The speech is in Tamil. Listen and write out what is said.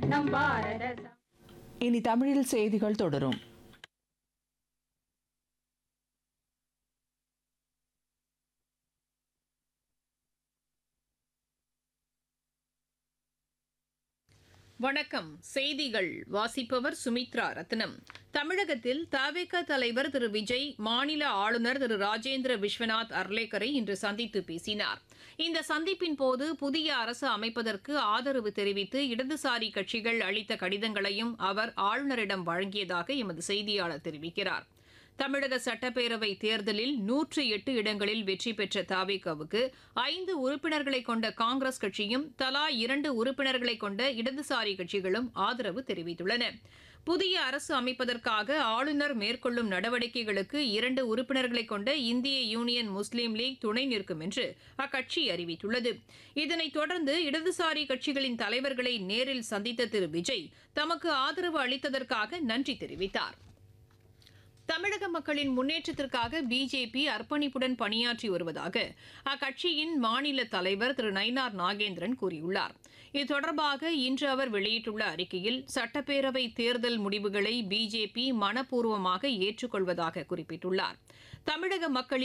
நம் பாரத ச- இனி தமிழில் செய்திகள் தொடரும் வணக்கம் செய்திகள் வாசிப்பவர் சுமித்ரா ரத்னம் தமிழகத்தில் தவிக தலைவர் திரு விஜய் மாநில ஆளுநர் திரு ராஜேந்திர விஸ்வநாத் அர்லேக்கரை இன்று சந்தித்து பேசினார் இந்த சந்திப்பின் போது புதிய அரசு அமைப்பதற்கு ஆதரவு தெரிவித்து இடதுசாரி கட்சிகள் அளித்த கடிதங்களையும் அவர் ஆளுநரிடம் வழங்கியதாக எமது செய்தியாளர் தெரிவிக்கிறார் தமிழக சட்டப்பேரவை தேர்தலில் நூற்று எட்டு இடங்களில் வெற்றி பெற்ற தாவேகாவுக்கு ஐந்து உறுப்பினர்களை கொண்ட காங்கிரஸ் கட்சியும் தலா இரண்டு உறுப்பினர்களை கொண்ட இடதுசாரி கட்சிகளும் ஆதரவு தெரிவித்துள்ளன புதிய அரசு அமைப்பதற்காக ஆளுநர் மேற்கொள்ளும் நடவடிக்கைகளுக்கு இரண்டு உறுப்பினர்களை கொண்ட இந்திய யூனியன் முஸ்லீம் லீக் துணை நிற்கும் என்று அக்கட்சி அறிவித்துள்ளது இதனைத் தொடர்ந்து இடதுசாரி கட்சிகளின் தலைவர்களை நேரில் சந்தித்த திரு விஜய் தமக்கு ஆதரவு அளித்ததற்காக நன்றி தெரிவித்தார் தமிழக மக்களின் முன்னேற்றத்திற்காக பிஜேபி அர்ப்பணிப்புடன் பணியாற்றி வருவதாக அக்கட்சியின் மாநில தலைவர் திரு நயினார் நாகேந்திரன் கூறியுள்ளார் இது தொடர்பாக இன்று அவர் வெளியிட்டுள்ள அறிக்கையில் சட்டப்பேரவை தேர்தல் முடிவுகளை பிஜேபி மனப்பூர்வமாக ஏற்றுக்கொள்வதாக குறிப்பிட்டுள்ளார் தமிழக மக்களின்